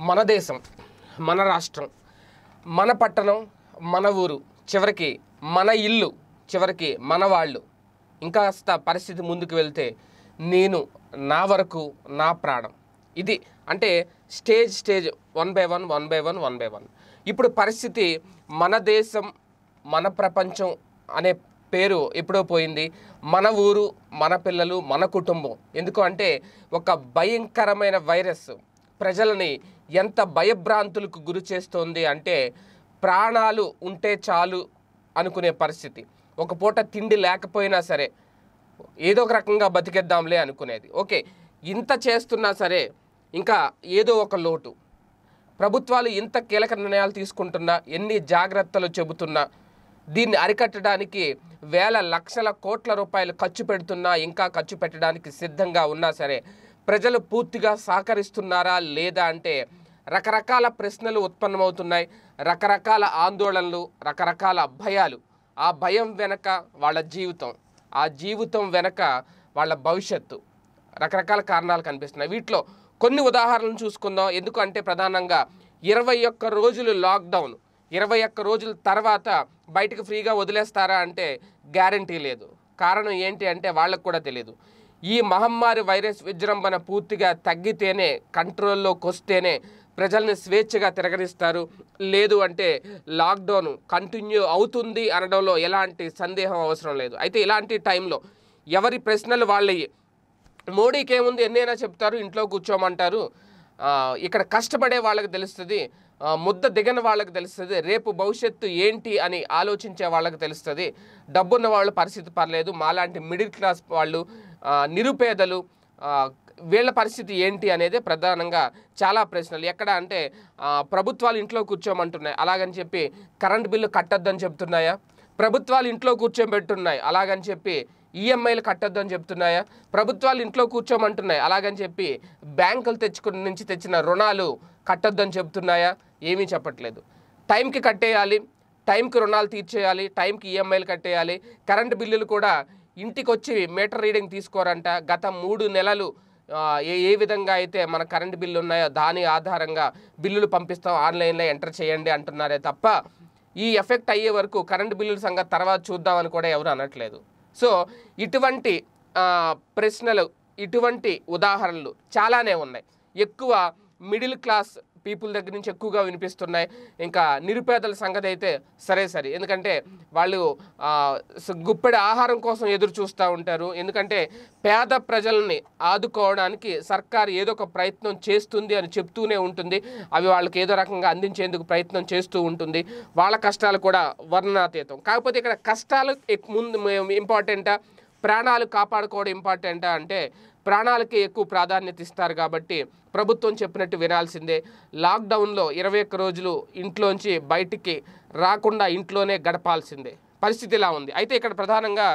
మన దేశం మన రాష్ట్రం మన పట్టణం మన ఊరు చివరికి మన ఇల్లు చివరికి మన వాళ్ళు ఇంకాస్త పరిస్థితి ముందుకు వెళ్తే నేను నా వరకు నా ప్రాణం ఇది అంటే stage stage one by one one by one one by one ఇప్పుడు పరిస్థితి మన దేశం మన ప్రపంచం అనే పేరు ఎప్పుడో పోయింది మన ఊరు మన పిల్లలు మన కుటుంబం ఎందుకు అంటే ఒక భయంకరమైన వైరస్ ప్రజలని ఎంత భయభ్రాంతులకు గురి చేస్తోంది అంటే ప్రాణాలు ఉంటే చాలు అనుకునే పరిస్థితి ఒక పూట తిండి లేకపోయినా సరే ఏదో ఒక రకంగా బతికేద్దాంలే అనుకునేది ఓకే ఇంత చేస్తున్నా సరే ఇంకా ఏదో ఒక లోటు ప్రభుత్వాలు ఇంత కీలక నిర్ణయాలు తీసుకుంటున్నా ఎన్ని జాగ్రత్తలు చెబుతున్నా దీన్ని అరికట్టడానికి వేల లక్షల కోట్ల రూపాయలు ఖర్చు పెడుతున్నా ఇంకా ఖర్చు పెట్టడానికి సిద్ధంగా ఉన్నా సరే ప్రజలు పూర్తిగా సహకరిస్తున్నారా లేదా అంటే రకరకాల ప్రశ్నలు ఉత్పన్నమవుతున్నాయి రకరకాల ఆందోళనలు రకరకాల భయాలు ఆ భయం వెనక వాళ్ళ జీవితం ఆ జీవితం వెనక వాళ్ళ భవిష్యత్తు రకరకాల కారణాలు కనిపిస్తున్నాయి వీటిలో కొన్ని ఉదాహరణలు చూసుకుందాం ఎందుకంటే ప్రధానంగా ఇరవై ఒక్క రోజులు లాక్డౌన్ ఇరవై ఒక్క రోజుల తర్వాత బయటకు ఫ్రీగా వదిలేస్తారా అంటే గ్యారంటీ లేదు కారణం ఏంటి అంటే వాళ్ళకు కూడా తెలియదు ఈ మహమ్మారి వైరస్ విజృంభణ పూర్తిగా తగ్గితేనే కంట్రోల్లోకి వస్తేనే ప్రజల్ని స్వేచ్ఛగా తిరగనిస్తారు లేదు అంటే లాక్డౌన్ కంటిన్యూ అవుతుంది అనడంలో ఎలాంటి సందేహం అవసరం లేదు అయితే ఇలాంటి టైంలో ఎవరి ప్రశ్నలు వాళ్ళవి మోడీకి ఏముంది ఎన్నైనా చెప్తారు ఇంట్లో కూర్చోమంటారు ఆ, ఇక్కడ కష్టపడే వాళ్ళకి తెలుస్తుంది ఆ, ముద్ద దిగని వాళ్ళకి తెలుస్తుంది రేపు భవిష్యత్తు ఏంటి అని ఆలోచించే వాళ్ళకి తెలుస్తుంది డబ్బున్న వాళ్ళ పరిస్థితి పర్లేదు మాలాంటి మిడిల్ క్లాస్ వాళ్ళు ఆ, నిరుపేదలు ఆ, వీళ్ళ పరిస్థితి ఏంటి అనేది ప్రధానంగా చాలా ప్రశ్నలు ఎక్కడ అంటే ఆ, ప్రభుత్వాలు ఇంట్లో కూర్చోమంటున్నాయి అలాగని చెప్పి కరెంట్ బిల్లు కట్టొద్దని చెప్తున్నాయా ప్రభుత్వాలు ఇంట్లో కూర్చోబెట్టున్నాయి అలాగని చెప్పి ఈఎంఐలు కట్టొద్దని చెప్తున్నాయా ప్రభుత్వాలు ఇంట్లో కూర్చోమంటున్నాయి అలాగని చెప్పి బ్యాంకులు తెచ్చుకున్న నుంచి తెచ్చిన రుణాలు కట్టొద్దని చెప్తున్నాయా ఏమీ చెప్పట్లేదు టైంకి కట్టేయాలి టైంకి రుణాలు తీర్చేయాలి టైంకి ఈఎంఐలు కట్టేయాలి కరెంటు బిల్లులు కూడా ఇంటికి వచ్చి మీటర్ రీడింగ్ తీసుకోరంట గత మూడు నెలలు ఆ, ఏ ఏ విధంగా అయితే మన కరెంటు బిల్లు ఉన్నాయో దాని ఆధారంగా బిల్లులు పంపిస్తాం ఆన్లైన్లో ఎంటర్ చేయండి అంటున్నారే తప్ప ఈ ఎఫెక్ట్ అయ్యే వరకు కరెంటు బిల్లుల సంగతి తర్వాత చూద్దామని కూడా ఎవరు అనట్లేదు సో ఇటువంటి ఆ, ప్రశ్నలు ఇటువంటి ఉదాహరణలు చాలానే ఉన్నాయి ఎక్కువ మిడిల్ క్లాస్ పీపుల్ దగ్గర నుంచి ఎక్కువగా వినిపిస్తున్నాయి ఇంకా నిరుపేదల సంగతి అయితే సరే సరే ఎందుకంటే వాళ్ళు ఆ, స- గుప్పెడి ఆహారం కోసం ఎదురు చూస్తూ ఉంటారు ఎందుకంటే పేద ప్రజల్ని ఆదుకోవడానికి సర్కార్ ఏదో ఒక ప్రయత్నం చేస్తుంది అని చెప్తూనే ఉంటుంది అవి వాళ్ళకి ఏదో రకంగా అందించేందుకు ప్రయత్నం చేస్తూ ఉంటుంది వాళ్ళ కష్టాలు కూడా వర్ణనాతీతం కాకపోతే ఇక్కడ కష్టాలు ఎక్- ముందు ఇంపార్టెంటా ప్రాణాలు కాపాడుకోవడం ఇంపార్టెంటా అంటే ప్రాణాలకి ఎక్కువ ప్రాధాన్యత ఇస్తారు కాబట్టి ప్రభుత్వం చెప్పినట్టు వినాల్సిందే లాక్డౌన్లో ఇరవై ఒక్క రోజులు ఇంట్లోంచి బయటికి రాకుండా ఇంట్లోనే గడపాల్సిందే పరిస్థితి ఇలా ఉంది అయితే ఇక్కడ ప్రధానంగా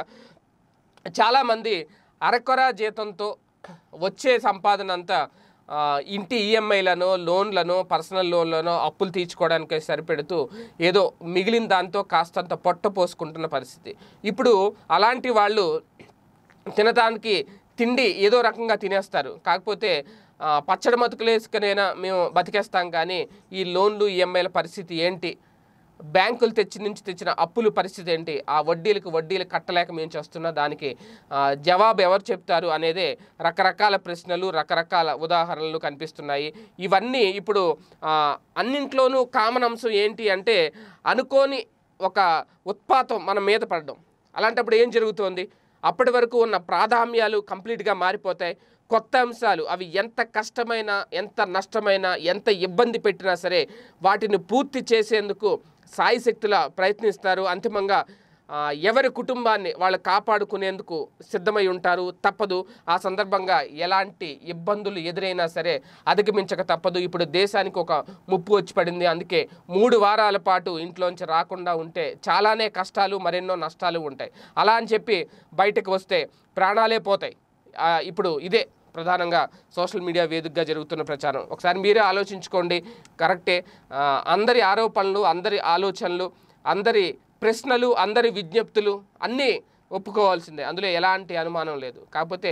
చాలామంది అరకొర జీతంతో వచ్చే సంపాదన అంతా ఆ, ఇంటి ఈఎంఐలను లోన్లను పర్సనల్ లోన్లను అప్పులు తీర్చుకోవడానికి సరిపెడుతూ ఏదో మిగిలిన దాంతో కాస్తంత పొట్ట పోసుకుంటున్న పరిస్థితి ఇప్పుడు అలాంటి వాళ్ళు తినడానికి తిండి ఏదో రకంగా తినేస్తారు కాకపోతే ఆ, పచ్చడి మతుకులేసుకునైనా మేము బతికేస్తాం కానీ ఈ లోన్లు ఈఎంఐల పరిస్థితి ఏంటి బ్యాంకులు తెచ్చి నుంచి తెచ్చిన అప్పుల పరిస్థితి ఏంటి ఆ వడ్డీలకు వడ్డీలు కట్టలేక మేము చేస్తున్నా దానికి ఆ, జవాబు ఎవరు చెప్తారు అనేదే రకరకాల ప్రశ్నలు రకరకాల ఉదాహరణలు కనిపిస్తున్నాయి ఇవన్నీ ఇప్పుడు ఆ, అన్నింట్లోనూ కామన్ అంశం ఏంటి అంటే అనుకోని ఒక ఉత్పాతం మన మీద పడడం అలాంటప్పుడు ఏం జరుగుతోంది అప్పటి వరకు ఉన్న ప్రాధాన్యాలు కంప్లీట్గా మారిపోతాయి కొత్త అంశాలు అవి ఎంత కష్టమైన ఎంత నష్టమైన ఎంత ఇబ్బంది పెట్టినా సరే వాటిని పూర్తి చేసేందుకు సాయశక్తుల ప్రయత్నిస్తారు అంతిమంగా ఆ, ఎవరి కుటుంబాన్ని వాళ్ళు కాపాడుకునేందుకు సిద్ధమై ఉంటారు తప్పదు ఆ సందర్భంగా ఎలాంటి ఇబ్బందులు ఎదురైనా సరే అధిగమించక తప్పదు ఇప్పుడు దేశానికి ఒక ముప్పు వచ్చి పడింది అందుకే మూడు వారాల పాటు ఇంట్లోంచి రాకుండా ఉంటే చాలానే కష్టాలు మరెన్నో నష్టాలు ఉంటాయి అలా అని చెప్పి బయటకు వస్తే ప్రాణాలే పోతాయి ఆ, ఇప్పుడు ఇదే ప్రధానంగా సోషల్ మీడియా వేదికగా జరుగుతున్న ప్రచారం ఒకసారి మీరే ఆలోచించుకోండి కరెక్టే ఆ, అందరి ఆరోపణలు అందరి ఆలోచనలు అందరి ప్రశ్నలు అందరి విజ్ఞప్తులు అన్నీ ఒప్పుకోవాల్సిందే అందులో ఎలాంటి అనుమానం లేదు కాకపోతే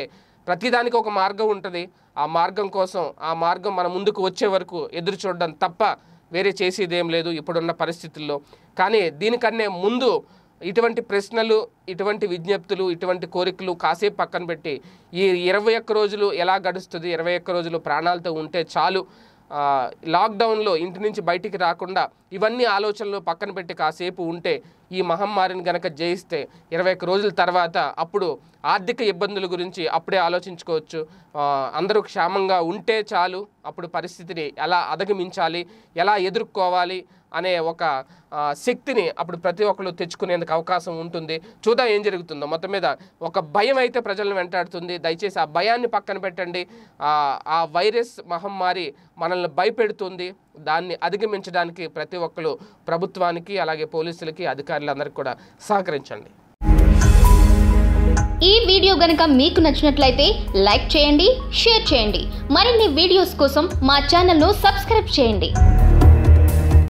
ప్రతిదానికి ఒక మార్గం ఉంటుంది ఆ మార్గం కోసం ఆ మార్గం మన ముందుకు వచ్చే వరకు ఎదురు చూడడం తప్ప వేరే చేసేది ఏం లేదు ఇప్పుడున్న పరిస్థితుల్లో కానీ దీనికన్నే ముందు ఇటువంటి ప్రశ్నలు ఇటువంటి విజ్ఞప్తులు ఇటువంటి కోరికలు కాసేపు పక్కన పెట్టి ఈ ఇరవై ఒక్క రోజులు ఎలా గడుస్తుంది ఇరవై ఒక్క రోజులు ప్రాణాలతో ఉంటే చాలు ఆ, లాక్డౌన్లో ఇంటి నుంచి బయటికి రాకుండా ఇవన్నీ ఆలోచనలు పక్కన పెట్టి కాసేపు ఉంటే ఈ మహమ్మారిని గనక జయిస్తే ఇరవై ఒక్క రోజుల తర్వాత అప్పుడు ఆర్థిక ఇబ్బందుల గురించి అప్పుడే ఆలోచించుకోవచ్చు ఆ, అందరూ క్షేమంగా ఉంటే చాలు అప్పుడు పరిస్థితిని ఎలా అధిగమించాలి ఎలా ఎదుర్కోవాలి అనే ఒక ఆ, శక్తిని అప్పుడు ప్రతి ఒక్కరు తెచ్చుకునేందుకు అవకాశం ఉంటుంది చూద్దాం ఏం జరుగుతుందో మొత్తం మీద ఒక భయం అయితే ప్రజలను వెంటాడుతుంది దయచేసి ఆ భయాన్ని పక్కన పెట్టండి ఆ, ఆ వైరస్ మహమ్మారి మనల్ని భయపెడుతుంది దాన్ని అధిగమించడానికి ప్రతి ఒక్కరు ప్రభుత్వానికి అలాగే పోలీసులకి అధికారులందరికీ కూడా సహకరించండి ఈ వీడియో గనుక మీకు నచ్చినట్లయితే లైక్ చేయండి షేర్ చేయండి మరిన్ని వీడియోస్ కోసం మా ఛానల్ను సబ్స్క్రైబ్ చేయండి